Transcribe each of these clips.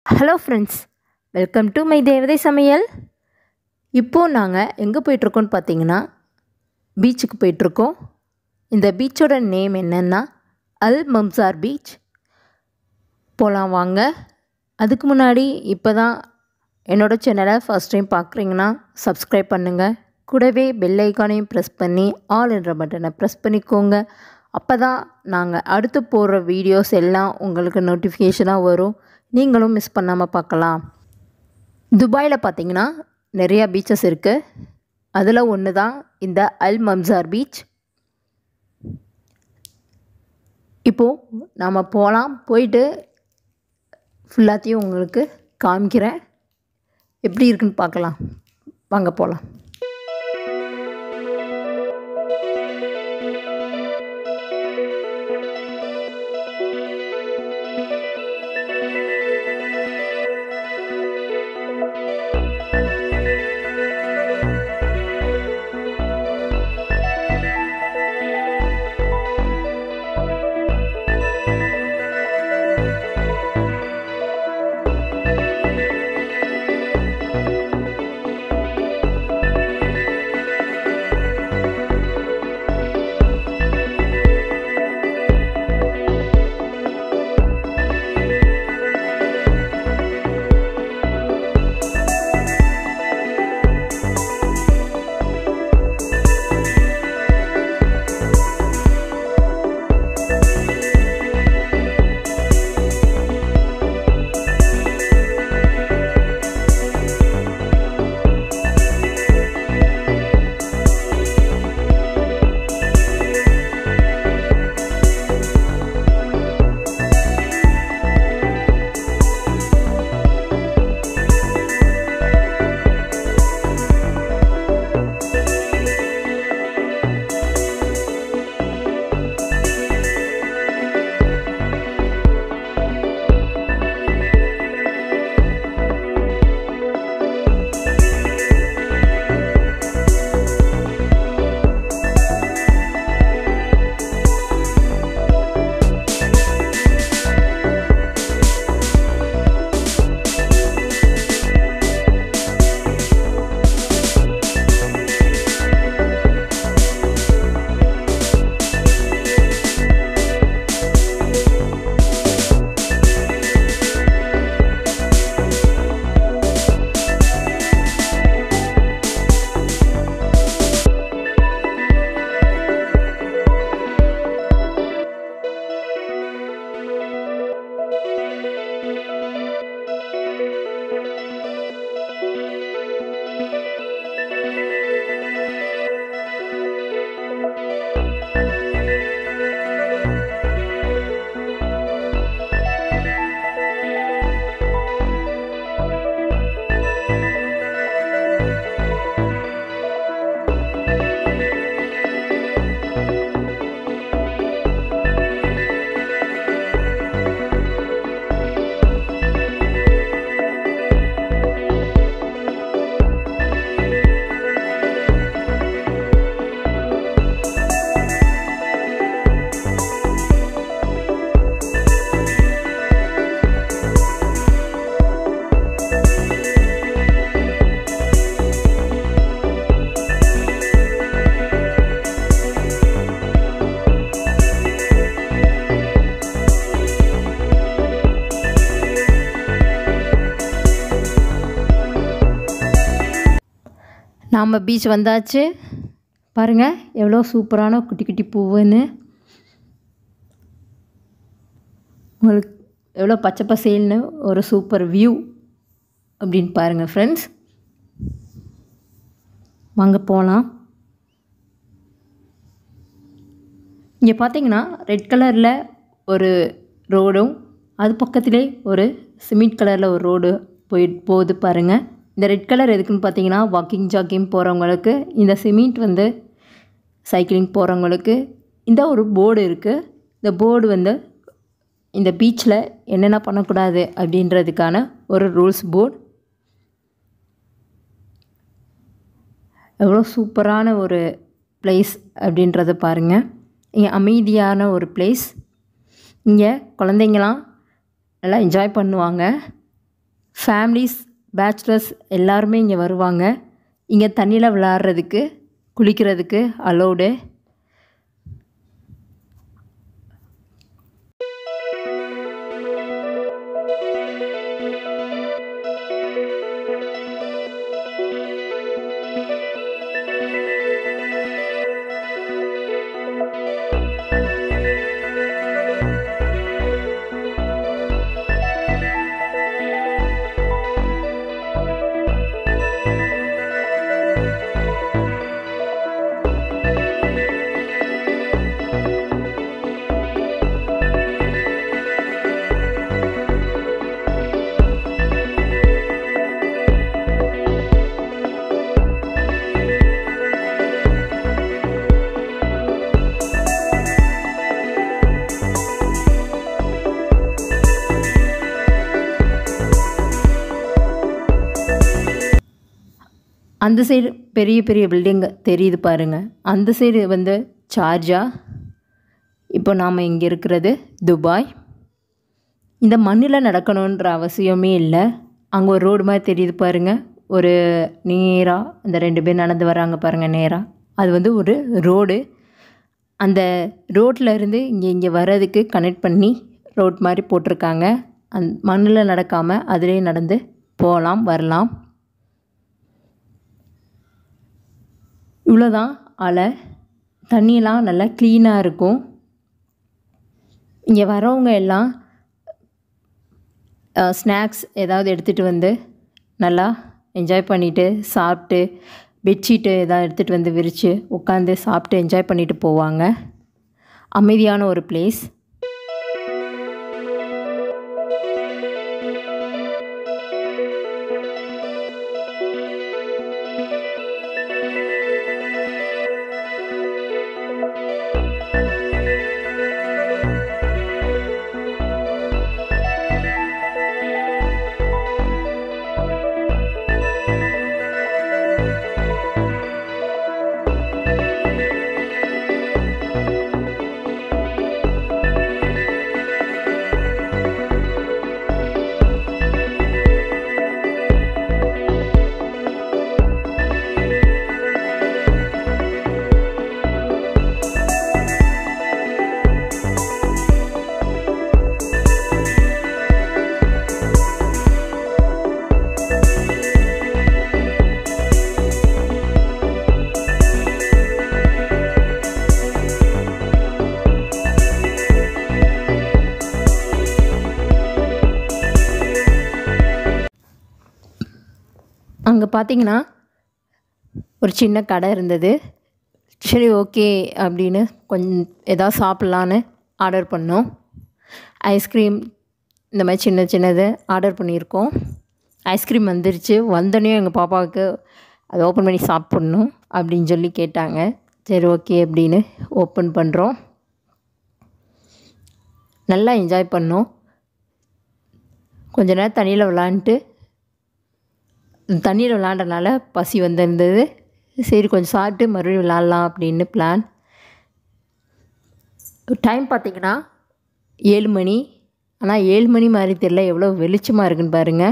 hello friends welcome to my தேவதை சமையல் இப்போது நாங்கள் எங்கே போயிட்டுருக்கோன்னு பார்த்தீங்கன்னா பீச்சுக்கு போயிட்டுருக்கோம் இந்த பீச்சோட நேம் என்னென்னா அல் மம்சார் பீச் போகலாம் வாங்க அதுக்கு முன்னாடி இப்போ தான் என்னோடய சேனலை ஃபஸ்ட் டைம் பார்க்குறீங்கன்னா சப்ஸ்கிரைப் பண்ணுங்கள் கூடவே பெல் ஐக்கானையும் ப்ரெஸ் பண்ணி ஆல் என்ற பட்டனை ப்ரெஸ் பண்ணிக்கோங்க அப்போ தான் நாங்கள் அடுத்து போடுற வீடியோஸ் எல்லாம் உங்களுக்கு நோட்டிஃபிகேஷனாக வரும் நீங்களும் மிஸ் பண்ணாமல் பார்க்கலாம் துபாயில் பார்த்தீங்கன்னா நிறையா பீச்சஸ் இருக்குது அதில் ஒன்று தான் இந்த அல் மம்சார் பீச் இப்போது நாம் போகலாம் போயிட்டு ஃபுல்லாத்தையும் உங்களுக்கு காமிக்கிறேன் எப்படி இருக்குன்னு பார்க்கலாம் வாங்க போகலாம் நாம் பீச் வந்தாச்சு பாருங்கள் எவ்வளோ சூப்பரான குட்டி குட்டி பூவுன்னு உங்களுக்கு எவ்வளோ பச்சை பசேல்னு ஒரு சூப்பர் வியூ அப்படின்னு பாருங்கள் ஃப்ரெண்ட்ஸ் வாங்க போகலாம் இங்கே பார்த்தீங்கன்னா ரெட் கலரில் ஒரு ரோடும் அது பக்கத்திலே ஒரு சிமெண்ட் கலரில் ஒரு ரோடு போய் போகுது பாருங்கள் இந்த ரெட் கலர் எதுக்குன்னு பார்த்தீங்கன்னா வாக்கிங் ஜாக்கிங் போகிறவங்களுக்கு இந்த சிமெண்ட் வந்து சைக்கிளிங் போகிறவங்களுக்கு இந்த ஒரு போர்டு இருக்குது இந்த போர்டு வந்து இந்த பீச்சில் என்னென்ன பண்ணக்கூடாது அப்படின்றதுக்கான ஒரு ரூல்ஸ் போர்டு எவ்வளோ சூப்பரான ஒரு பிளேஸ் அப்படின்றத பாருங்கள் இங்கே அமைதியான ஒரு பிளேஸ் இங்கே குழந்தைங்களாம் நல்லா என்ஜாய் பண்ணுவாங்க ஃபேமிலிஸ் பேச்சுலர்ஸ் எல்லாருமே இங்கே வருவாங்க இங்கே தண்ணியில் விளையாடுறதுக்கு குளிக்கிறதுக்கு அலோடு அந்த சைடு பெரிய பெரிய பில்டிங் தெரியுது பாருங்கள் அந்த சைடு வந்து சார்ஜா இப்போ நாம் இங்கே இருக்கிறது துபாய் இந்த மண்ணில் நடக்கணுன்ற அவசியமே இல்லை அங்கே ஒரு ரோடு மாதிரி தெரியுது பாருங்கள் ஒரு நேராக இந்த ரெண்டு பேர் நடந்து வராங்க பாருங்கள் நேராக அது வந்து ஒரு ரோடு அந்த ரோட்டில் இருந்து இங்கே இங்கே வர்றதுக்கு கனெக்ட் பண்ணி ரோட் மாதிரி போட்டிருக்காங்க அந் மண்ணில் நடக்காமல் அதிலே நடந்து போகலாம் வரலாம் இவ்வளோதான் அலை தண்ணியெல்லாம் நல்லா க்ளீனாக இருக்கும் இங்கே வரவங்க எல்லாம் ஸ்நாக்ஸ் ஏதாவது எடுத்துகிட்டு வந்து நல்லா என்ஜாய் பண்ணிவிட்டு சாப்பிட்டு பெட்ஷீட்டு ஏதாவது எடுத்துகிட்டு வந்து விரித்து உட்காந்து சாப்பிட்டு என்ஜாய் பண்ணிட்டு போவாங்க அமைதியான ஒரு பிளேஸ் அங்கே பார்த்தீங்கன்னா ஒரு சின்ன கடை இருந்தது சரி ஓகே அப்படின்னு கொஞ்சம் எதாவது சாப்பிட்லான்னு ஆர்டர் பண்ணோம் ஐஸ்கிரீம் இந்த மாதிரி சின்ன சின்னது ஆர்டர் பண்ணியிருக்கோம் ஐஸ்கிரீம் வந்துருச்சு வந்தோடனே எங்கள் பாப்பாவுக்கு அதை ஓப்பன் பண்ணி சாப்பிட்ணும் அப்படின்னு சொல்லி கேட்டாங்க சரி ஓகே அப்படின்னு ஓப்பன் பண்ணுறோம் நல்லா என்ஜாய் பண்ணோம் கொஞ்ச நேரம் தண்ணியில் விளாண்டுட்டு தண்ணியில் விளாண்டனால பசி வந்திருந்தது சரி கொஞ்சம் சாப்பிட்டு மறுபடியும் விளாட்லாம் அப்படின்னு பிளான் டைம் பார்த்திங்கன்னா ஏழு மணி ஆனால் ஏழு மணி மாதிரி தெரில எவ்வளோ வெளிச்சமாக இருக்குன்னு பாருங்கள்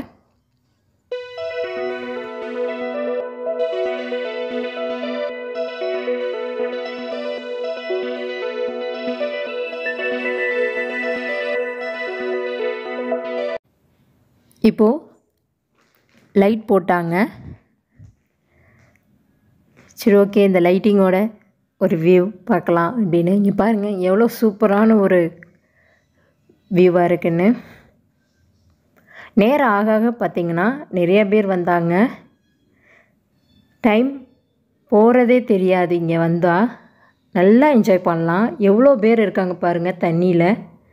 இப்போது லைட் போட்டாங்க சரி ஓகே இந்த லைட்டிங்கோட ஒரு வியூ பார்க்கலாம் அப்படின்னு இங்கே பாருங்கள் எவ்வளோ சூப்பரான ஒரு வியூவாக இருக்குன்னு நேரம் ஆக ஆக பார்த்திங்கன்னா நிறைய பேர் வந்தாங்க டைம் போகிறதே தெரியாது இங்கே வந்தால் நல்லா என்ஜாய் பண்ணலாம் எவ்வளோ பேர் இருக்காங்க பாருங்கள் தண்ணியில்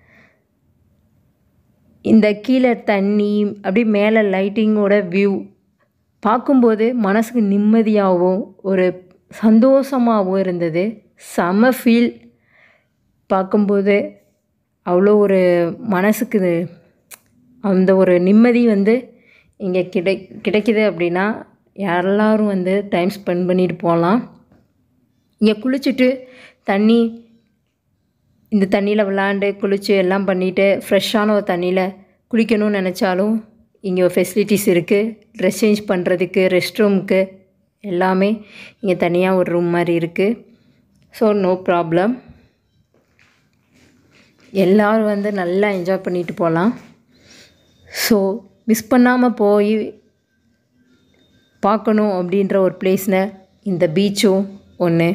இந்த கீழே தண்ணி அப்படியே மேலே லைட்டிங்கோட வியூ பார்க்கும்போது மனசுக்கு நிம்மதியாகவும் ஒரு சந்தோஷமாகவும் இருந்தது செம ஃபீல் பார்க்கும்போது அவ்வளோ ஒரு மனசுக்கு அந்த ஒரு நிம்மதி வந்து இங்கே கிடை கிடைக்குது அப்படின்னா எல்லாரும் வந்து டைம் ஸ்பெண்ட் பண்ணிட்டு போகலாம் இங்கே குளிச்சுட்டு தண்ணி இந்த தண்ணியில் விளாண்டு குளித்து எல்லாம் பண்ணிவிட்டு ஃப்ரெஷ்ஷான ஒரு தண்ணியில் குளிக்கணும்னு நினச்சாலும் இங்கே ஃபெசிலிட்டிஸ் இருக்குது ட்ரெஸ் சேஞ்ச் பண்ணுறதுக்கு ரெஸ்ட் ரூமுக்கு எல்லாமே இங்கே தனியாக ஒரு ரூம் மாதிரி இருக்குது ஸோ நோ ப்ராப்ளம் எல்லோரும் வந்து நல்லா என்ஜாய் பண்ணிட்டு போகலாம் ஸோ மிஸ் பண்ணாமல் போய் பார்க்கணும் அப்படின்ற ஒரு பிளேஸ்னு இந்த பீச்சும் ஒன்று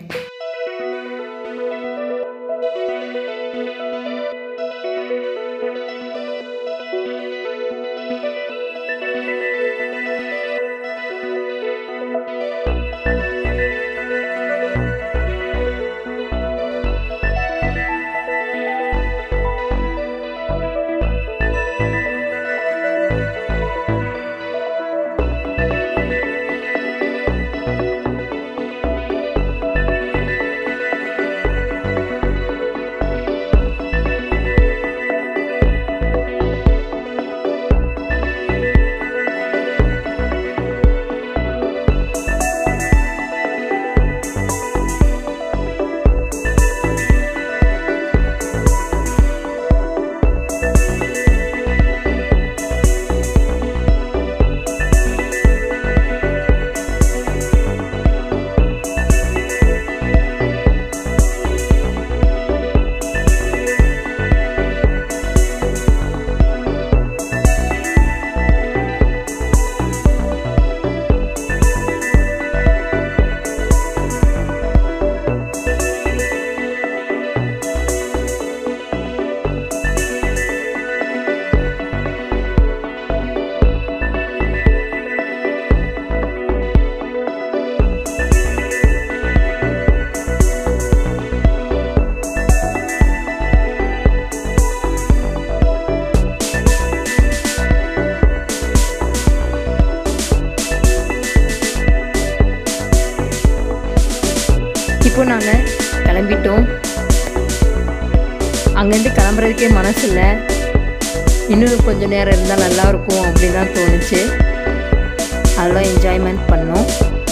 இப்போ நாங்கள் கிளம்பிட்டோம் அங்கேருந்து கிளம்புறதுக்கே மனசு இல்லை இன்னும் கொஞ்சம் நேரம் இருந்தால் நல்லா இருக்கும் அப்படின்னு தான் தோணுச்சு அதெல்லாம் என்ஜாய்மெண்ட் பண்ணோம்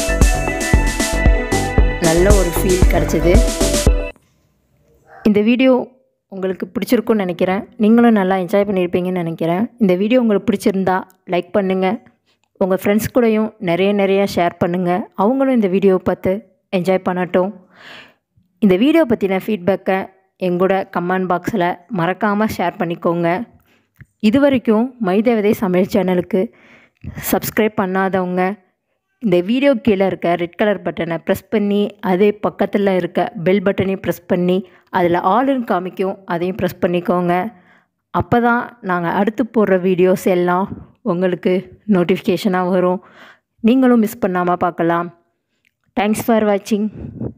நல்ல ஒரு ஃபீல் கிடச்சிது இந்த வீடியோ உங்களுக்கு பிடிச்சிருக்குன்னு நினைக்கிறேன் நீங்களும் நல்லா என்ஜாய் பண்ணியிருப்பீங்கன்னு நினைக்கிறேன் இந்த வீடியோ உங்களுக்கு பிடிச்சிருந்தா லைக் பண்ணுங்கள் உங்கள் ஃப்ரெண்ட்ஸ் கூடயும் நிறைய நிறைய ஷேர் பண்ணுங்கள் அவங்களும் இந்த வீடியோவை பார்த்து என்ஜாய் பண்ணட்டும் இந்த வீடியோ பற்றின ஃபீட்பேக்கை எங்கூட கமெண்ட் பாக்ஸில் மறக்காமல் ஷேர் பண்ணிக்கோங்க இது வரைக்கும் மைதேவதை சமையல் சேனலுக்கு சப்ஸ்கிரைப் பண்ணாதவங்க இந்த வீடியோ கீழே இருக்க ரெட் கலர் பட்டனை ப்ரெஸ் பண்ணி அதே பக்கத்தில் இருக்க பெல் பட்டனையும் ப்ரெஸ் பண்ணி அதில் ஆளுன்னு காமிக்கும் அதையும் ப்ரெஸ் பண்ணிக்கோங்க அப்போ தான் நாங்கள் அடுத்து போடுற வீடியோஸ் எல்லாம் உங்களுக்கு நோட்டிஃபிகேஷனாக வரும் நீங்களும் மிஸ் பண்ணாமல் பார்க்கலாம் தேங்க்ஸ் ஃபார் வாட்சிங்